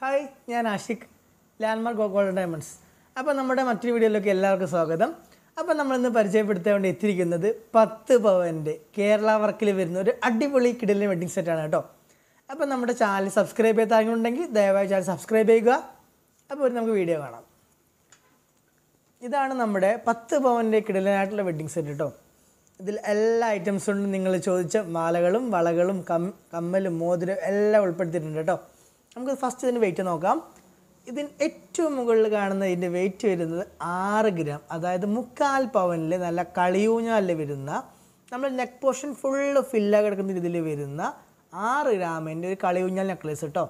hi ഞാൻ Ashiq landmark golden diamonds അപ്പോൾ നമ്മുടെ മറ്റൊരു വീഡിയോയിലേക്ക് എല്ലാവർക്കും സ്വാഗതം അപ്പോൾ നമ്മളിന്ന് പരിചയപ്പെടുത്താൻ വേണ്ടി എത്തിയിരിക്കുന്നത് പത്ത് പവൻ്റെ കേരള വർക്കിൽ വരുന്ന ഒരു അടിപൊളി കിടലിന് വെഡിങ് സെറ്റാണ് കേട്ടോ അപ്പോൾ നമ്മുടെ ചാനൽ സബ്സ്ക്രൈബ് ചെയ്ത ആരെങ്കിലും ദയവായി ചാനൽ സബ്സ്ക്രൈബ് ചെയ്യുക അപ്പോൾ ഒരു നമുക്ക് വീഡിയോ കാണാം ഇതാണ് നമ്മുടെ പത്ത് പവൻ്റെ കിടലനായിട്ടുള്ള വെഡ്ഡിങ് സെറ്റ് കേട്ടോ ഇതിൽ എല്ലാ ഐറ്റംസും ഉണ്ട് നിങ്ങൾ ചോദിച്ച മാലകളും വളകളും കം കമ്മലും മോതിരം എല്ലാം ഉൾപ്പെടുത്തിയിട്ടുണ്ട് കേട്ടോ നമുക്ക് ഫസ്റ്റ് ഇതിൻ്റെ വെയിറ്റ് നോക്കാം ഇതിന് ഏറ്റവും മുകളിൽ കാണുന്ന ഇതിൻ്റെ വെയിറ്റ് വരുന്നത് ആറ് ഗ്രാം അതായത് മുക്കാൽ പവനിൽ നല്ല കളിയൂഞ്ഞാലിൽ വരുന്ന നമ്മൾ നെക്ക് പോർഷൻ ഫുള്ള് ഫില്ലായി കിടക്കുന്ന രീതിയിൽ വരുന്ന ആറ് ഗ്രാമിൻ്റെ ഒരു കളിയൂഞ്ഞാൽ നെക്ലേസ് കേട്ടോ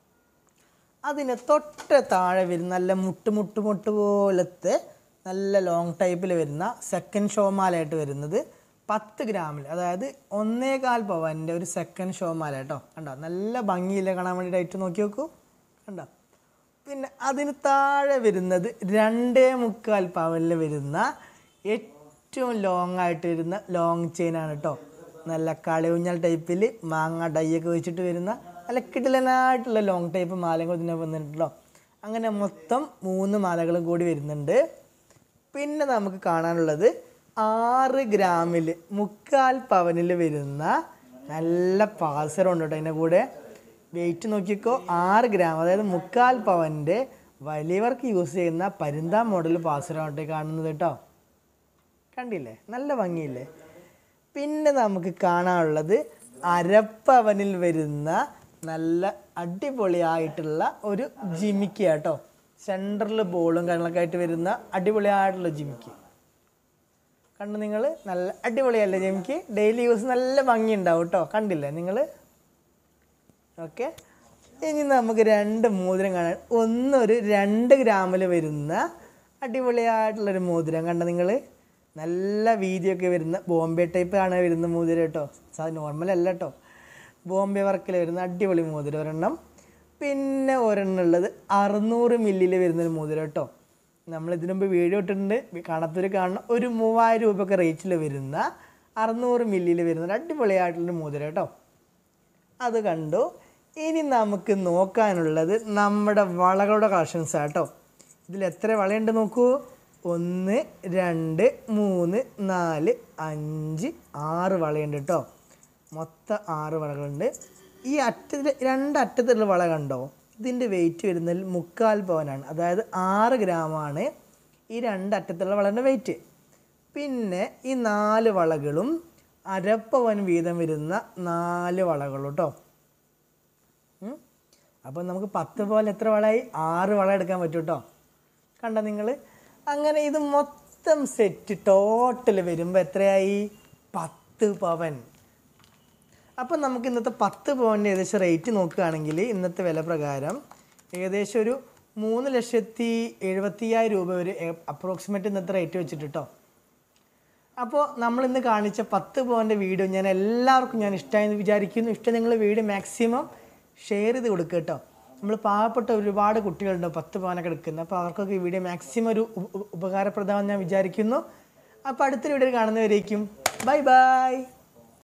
അതിന് തൊട്ട് താഴെ വരുന്ന നല്ല മുട്ട് മുട്ട് മുട്ട് പോലത്തെ നല്ല ലോങ് ടൈപ്പിൽ വരുന്ന സെക്കൻഡ് ഷോമാലയായിട്ട് വരുന്നത് പത്ത് ഗ്രാമിൽ അതായത് ഒന്നേകാൽ പവൻ്റെ ഒരു സെക്കൻഡ് ഷോമാല കേട്ടോ കണ്ടോ നല്ല ഭംഗിയില്ല കാണാൻ വേണ്ടിയിട്ട് നോക്കി നോക്കൂ കണ്ടോ പിന്നെ അതിന് താഴെ വരുന്നത് രണ്ടേ മുക്കാൽ പവനിൽ വരുന്ന ഏറ്റവും ലോങ് ആയിട്ട് വരുന്ന ലോങ് ചെയിനാണ് കേട്ടോ നല്ല കളിയൂഞ്ഞൽ ടൈപ്പിൽ മാങ്ങ ഡൈയൊക്കെ വെച്ചിട്ട് വരുന്ന നല്ല കിടിലനായിട്ടുള്ള ലോങ് ടൈപ്പ് മാലകൾ ഇതിനെ വന്നിട്ടുണ്ടല്ലോ അങ്ങനെ മൊത്തം മൂന്ന് മാലകളും കൂടി വരുന്നുണ്ട് പിന്നെ നമുക്ക് കാണാനുള്ളത് ആറ് ഗ്രാമിൽ മുക്കാൽ പവനിൽ വരുന്ന നല്ല പാസരം ഉണ്ട് കേട്ടോ അതിൻ്റെ കൂടെ വെയിറ്റ് നോക്കിക്കോ ആറ് ഗ്രാം അതായത് മുക്കാൽ പവൻ്റെ വലിയവർക്ക് യൂസ് ചെയ്യുന്ന പരുന്താ മോഡൽ പാസരമാണ് കേട്ടോ ഈ കാണുന്നത് കേട്ടോ കണ്ടില്ലേ നല്ല ഭംഗിയില്ലേ പിന്നെ നമുക്ക് കാണാനുള്ളത് അരപ്പവനിൽ വരുന്ന നല്ല അടിപൊളിയായിട്ടുള്ള ഒരു ജിമിക്ക കേട്ടോ സെൻറ്ററിൽ ബോളും കാര്യങ്ങളൊക്കെ ആയിട്ട് വരുന്ന അടിപൊളിയായിട്ടുള്ള ജിമിക്ക് കണ്ടു നിങ്ങൾ നല്ല അടിപൊളിയല്ലേ ജിമിക്ക് ഡെയിലി യൂസ് നല്ല ഭംഗി ഉണ്ടാവും കേട്ടോ കണ്ടില്ലേ നിങ്ങൾ ഓക്കെ ഇനി നമുക്ക് രണ്ട് മോതിരം കാണാൻ ഒന്നൊരു രണ്ട് ഗ്രാമിൽ വരുന്ന അടിപൊളിയായിട്ടുള്ളൊരു മോതിരം കണ്ട നിങ്ങൾ നല്ല വീതിയൊക്കെ വരുന്ന ബോംബെ ടൈപ്പ് ആണ് വരുന്ന മോതിരം കേട്ടോ സാ നോർമൽ അല്ല കേട്ടോ ബോംബെ വർക്കിൽ വരുന്ന അടിപൊളി മോതിരം ഒരെണ്ണം പിന്നെ ഒരെണ്ണം ഉള്ളത് അറുന്നൂറ് മില്ലിൽ വരുന്നൊരു മോതിരം കേട്ടോ നമ്മൾ ഇതിനു മുമ്പ് വീഡിയോ ഇട്ടിട്ടുണ്ട് കാണാത്തൊരു കാണുന്ന ഒരു മൂവായിരം രൂപയൊക്കെ റേറ്റിൽ വരുന്ന അറുന്നൂറ് മില്ലിൽ വരുന്ന ഒരു അടിപൊളിയായിട്ടുള്ളൊരു മോതിരം കേട്ടോ അത് കണ്ടു ഇനി നമുക്ക് നോക്കാനുള്ളത് നമ്മുടെ വളകളുടെ കളക്ഷൻസ് ആട്ടോ ഇതിൽ എത്ര വളയുണ്ട് നോക്കൂ ഒന്ന് രണ്ട് മൂന്ന് നാല് അഞ്ച് ആറ് വളയുണ്ട് കേട്ടോ മൊത്തം ആറ് വളകളുണ്ട് ഈ അറ്റത്തിൽ രണ്ട് അറ്റത്തുള്ള വള കണ്ടോ ഇതിൻ്റെ വെയിറ്റ് വരുന്നതിൽ മുക്കാൽ പവനാണ് അതായത് ആറ് ഗ്രാമാണ് ഈ രണ്ട് അറ്റത്തുള്ള വളയുടെ വെയിറ്റ് പിന്നെ ഈ നാല് വളകളും അരപ്പവൻ വീതം വരുന്ന നാല് വളകളും കേട്ടോ അപ്പോൾ നമുക്ക് പത്ത് പോലെ എത്ര വളമായി ആറ് വള എടുക്കാൻ പറ്റും കേട്ടോ കണ്ട നിങ്ങൾ അങ്ങനെ ഇത് മൊത്തം സെറ്റ് ടോട്ടൽ വരുമ്പോൾ എത്രയായി പത്ത് പവൻ അപ്പം നമുക്ക് ഇന്നത്തെ പത്ത് പവൻ്റെ ഏകദേശം റേറ്റ് നോക്കുകയാണെങ്കിൽ ഇന്നത്തെ വില പ്രകാരം ഏകദേശം ഒരു മൂന്ന് ലക്ഷത്തി എഴുപത്തിയായിരം രൂപ വരെ അപ്രോക്സിമേറ്റ് ഇന്നത്തെ റേറ്റ് വെച്ചിട്ട് കേട്ടോ അപ്പോൾ നമ്മളിന്ന് കാണിച്ച പത്ത് പവൻ്റെ വീഡിയോ ഞാൻ എല്ലാവർക്കും ഞാൻ ഇഷ്ടമായെന്ന് വിചാരിക്കുന്നു ഇഷ്ടം നിങ്ങൾ വീഡിയോ മാക്സിമം ഷെയർ ചെയ്ത് കൊടുക്കുക കേട്ടോ നമ്മൾ പാവപ്പെട്ട ഒരുപാട് കുട്ടികളുണ്ട് പത്ത് പവനൊക്കെ എടുക്കുന്നത് അപ്പോൾ അവർക്കൊക്കെ ഈ വീഡിയോ മാക്സിമം ഒരു ഉപ- ഉപകാരപ്രദമാണെന്ന് ഞാൻ വിചാരിക്കുന്നു അപ്പോൾ അടുത്തൊരു വീഡിയോ കാണുന്നവരേക്കും ബൈ ബൈ